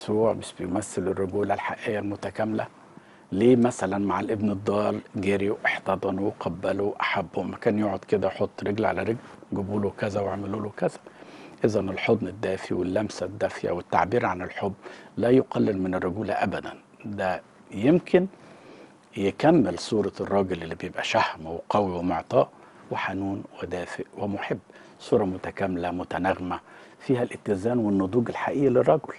يسوع مش بيمثل الرجولة الحقيقية المتكاملة ليه مثلا مع الابن الضال جريوا احتضنوا وقبلوا احبوا ما كان يقعد كده يحط رجل على رجل جيبوا له كذا واعملوا له كذا اذا الحضن الدافي واللمسه الدافيه والتعبير عن الحب لا يقلل من الرجوله ابدا ده يمكن يكمل صوره الراجل اللي بيبقى شهم وقوي ومعطاء وحنون ودافئ ومحب صوره متكامله متناغمه فيها الاتزان والنضوج الحقيقي للرجل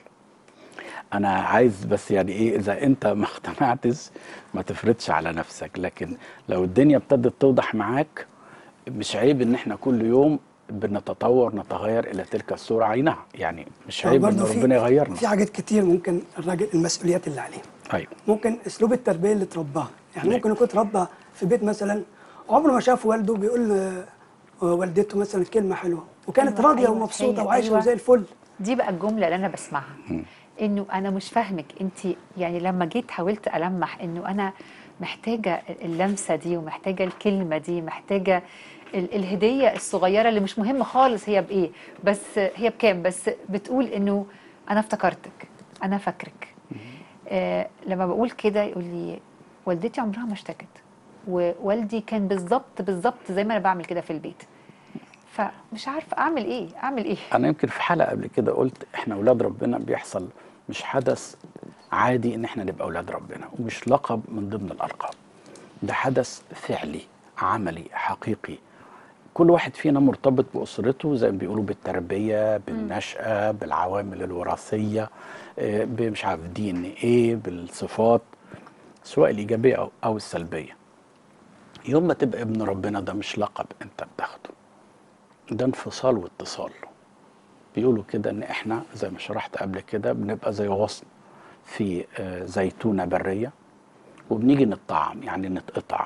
انا عايز بس يعني ايه اذا انت ما اقتنعتش ما تفرضش على نفسك لكن لو الدنيا ابتدت توضح معاك مش عيب ان احنا كل يوم بنتطور نتغير الى تلك الصوره عينها يعني مش عيب ان برضه في- ربنا يغيرنا في حاجات كتير ممكن الراجل المسؤوليات اللي عليه ايوه ممكن اسلوب التربيه اللي اترباها يعني نعم. ممكن يكون اتربى في بيت مثلا عمره ما شاف والده بيقول آه، والدته مثلا كلمه حلوه وكانت أيوة، راضيه أيوة، ومبسوطه هي- وعايشه أيوة. زي الفل دي بقى الجمله اللي انا بسمعها انه انا مش فاهمك انت يعني لما جيت حاولت المح انه انا محتاجه اللمسه دي ومحتاجه الكلمه دي محتاجه ال- الهديه الصغيره اللي مش مهم خالص هي بايه بس هي بكام بس بتقول انه انا افتكرتك انا فاكرك آه لما بقول كده يقول لي والدتي عمرها ما اشتكت ووالدي كان بالظبط بالظبط زي ما انا بعمل كده في البيت فمش عارفه اعمل ايه اعمل ايه انا يمكن في حلقه قبل كده قلت احنا اولاد ربنا بيحصل مش حدث عادي ان احنا نبقى اولاد ربنا ومش لقب من ضمن الالقاب ده حدث فعلي عملي حقيقي كل واحد فينا مرتبط باسرته زي ما بيقولوا بالتربيه بالنشاه بالعوامل الوراثيه آه، مش عارف دي ان ايه بالصفات سواء الايجابيه او او السلبيه يوم ما تبقى ابن ربنا ده مش لقب انت بتاخده ده انفصال واتصال بيقولوا كده ان احنا زي ما شرحت قبل كده بنبقى زي غصن في آه، زيتونه بريه وبنيجي نطعم يعني نتقطع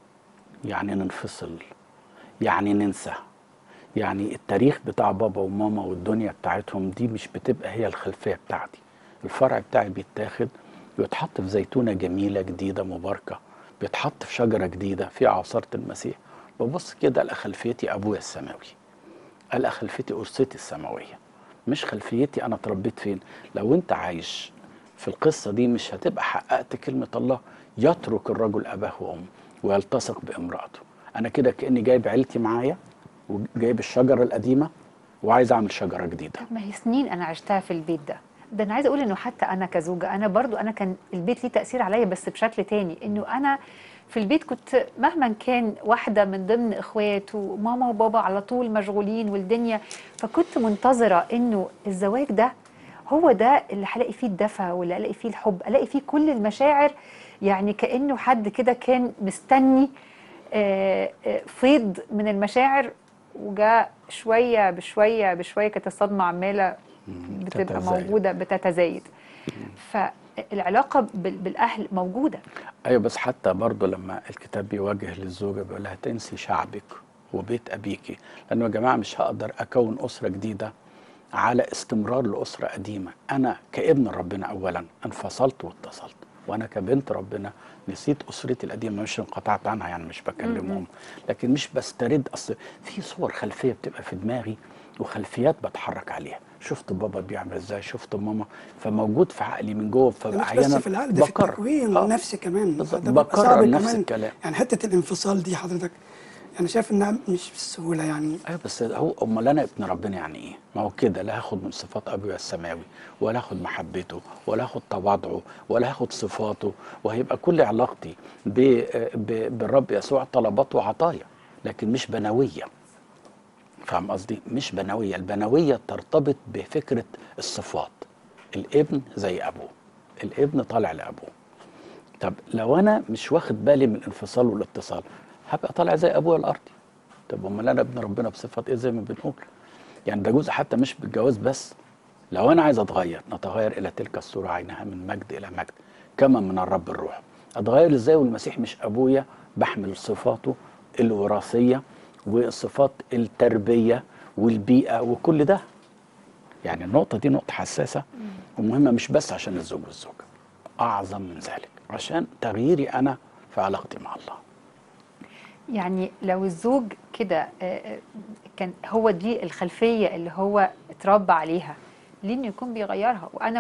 يعني ننفصل يعني ننسى يعني التاريخ بتاع بابا وماما والدنيا بتاعتهم دي مش بتبقى هي الخلفيه بتاعتي الفرع بتاعي بيتاخد ويتحط في زيتونه جميله جديده مباركه بيتحط في شجره جديده في عصاره المسيح ببص كده الاقي خلفيتي ابويا السماوي ألقى خلفيتي أرصتي السماوية مش خلفيتي أنا اتربيت فين لو أنت عايش في القصة دي مش هتبقى حققت كلمة الله يترك الرجل أباه وأمه ويلتصق بامرأته أنا كده كأني جايب عيلتي معايا وجايب الشجرة القديمة وعايز أعمل شجرة جديدة طب ما هي سنين انا عشتها في البيت ده ده انا عايزه اقول انه حتى انا كزوجه انا برضو انا كان البيت ليه تاثير عليا بس بشكل تاني انه انا في البيت كنت مهما كان واحده من ضمن اخوات وماما وبابا على طول مشغولين والدنيا فكنت منتظره انه الزواج ده هو ده اللي هلاقي فيه الدفى واللي الاقي فيه الحب الاقي فيه كل المشاعر يعني كانه حد كده كان مستني آه، آه، فيض من المشاعر وجاء شويه بشويه بشويه كانت الصدمه عماله بتبقى تتزايد. موجوده بتتزايد فالعلاقه بال- بالاهل موجوده أيوة بس حتى برضه لما الكتاب بيوجه للزوجة بيقول لها تنسي شعبك وبيت أبيك لأنه يا جماعة مش هقدر أكون أسرة جديدة على استمرار لأسرة قديمة أنا كابن ربنا أولا انفصلت واتصلت وأنا كبنت ربنا نسيت أسرتي القديمة مش انقطعت عنها يعني مش بكلمهم لكن مش بسترد أصل في صور خلفية بتبقى في دماغي وخلفيات بتحرك عليها شفت بابا بيعمل ازاي شفت ماما فموجود في عقلي من جوه مش بس فاحيانا في العقل ده في بكرر. التكوين آه. النفسي كمان بالظبط. ده بيبقى بكرر صعب نفس كمان. الكلام. يعني حته الانفصال دي حضرتك انا شايف انها مش بالسهوله يعني ايوه بس هو امال انا ابن ربنا يعني ايه؟ ما هو كده لا هاخد من صفات ابويا السماوي ولا هاخد محبته ولا هاخد تواضعه ولا هاخد صفاته وهيبقى كل علاقتي ب- ب- بالرب يسوع طلبات وعطايا لكن مش بنويه فاهم قصدي؟ مش بنويه، البنويه ترتبط بفكره الصفات الابن زي ابوه الابن طالع لابوه طب لو انا مش واخد بالي من الانفصال والاتصال هبقى طالع زي ابويا الارضي طب امال انا ابن ربنا بصفه ايه زي ما بنقول يعني ده جزء حتى مش بالجواز بس لو انا عايز اتغير نتغير الى تلك الصوره عينها من مجد الى مجد كما من الرب الروح اتغير ازاي والمسيح مش ابويا بحمل صفاته الوراثيه والصفات التربيه والبيئه وكل ده يعني النقطه دي نقطه حساسه ومهمه مش بس عشان الزوج والزوجه اعظم من ذلك عشان تغييري انا في علاقتي مع الله يعني لو الزوج كده آه، آه، كان هو دي الخلفيه اللي هو اتربى عليها ليه انه يكون بيغيرها وانا